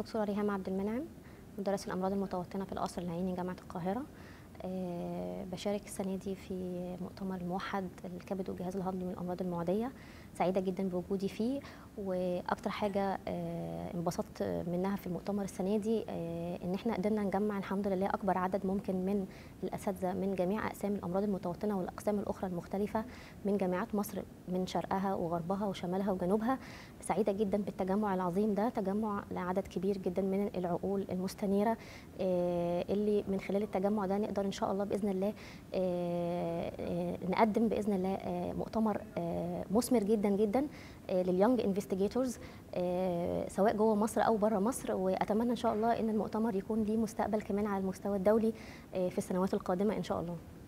دكتورة ريهام عبد المنعم مدرس الأمراض المتوطنة في القصر العيني جامعة القاهرة آه، بشارك السنة دي في مؤتمر الموحد الكبد والجهاز الهضمي من الأمراض المعدية سعيدة جدا بوجودي فيه وأكتر حاجة آه، انبسطت منها في المؤتمر السنة دي آه، إن احنا قدرنا نجمع الحمد لله أكبر عدد ممكن من الأساتذة من جميع أقسام الأمراض المتوطنة والأقسام الأخرى المختلفة من جامعات مصر من شرقها وغربها وشمالها وجنوبها سعيدة جدا بالتجمع العظيم ده تجمع لعدد كبير جدا من العقول المستنيرة آه، اللي من خلال التجمع ده نقدر إن شاء الله بإذن الله آه، آه، نقدم بإذن الله آه، مؤتمر آه، مثمر جدا جدا لليونج انفستيجيتورز سواء جوه مصر او بره مصر واتمنى ان شاء الله ان المؤتمر يكون ليه مستقبل كمان على المستوى الدولي آه، في السنوات القادمه ان شاء الله